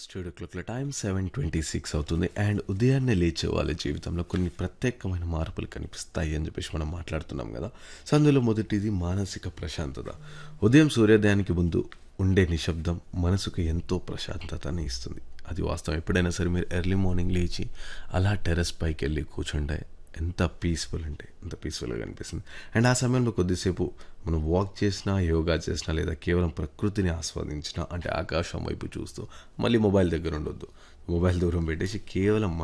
studio క్లాక్ల time seven twenty six అవుతుంది and ఉదయాన్నే లేచే వాళ్ళ జీవితంలో కొన్ని ప్రత్యేకమైన మార్పులు కనిపిస్తాయి అని చెప్పేసి మనం మాట్లాడుతున్నాం కదా సో అందులో మొదటిది మానసిక ప్రశాంతత ఉదయం సూర్యోదయానికి ముందు ఉండే నిశ్శబ్దం మనసుకు ఎంతో ప్రశాంతతని ఇస్తుంది అది వాస్తవం ఎప్పుడైనా సరే మీరు ఎర్లీ మార్నింగ్ లేచి అలా టెర్రస్ పైకి వెళ్ళి కూర్చుంటే ఎంత పీస్ఫుల్ అంటే ఎంత పీస్ఫుల్గా కనిపిస్తుంది అండ్ ఆ సమయంలో కొద్దిసేపు మనం వాక్ చేసినా యోగా చేసినా లేదా కేవలం ప్రకృతిని ఆస్వాదించినా అంటే ఆకాశం వైపు చూస్తూ మళ్ళీ మొబైల్ దగ్గర ఉండొద్దు మొబైల్ దూరం పెట్టేసి కేవలం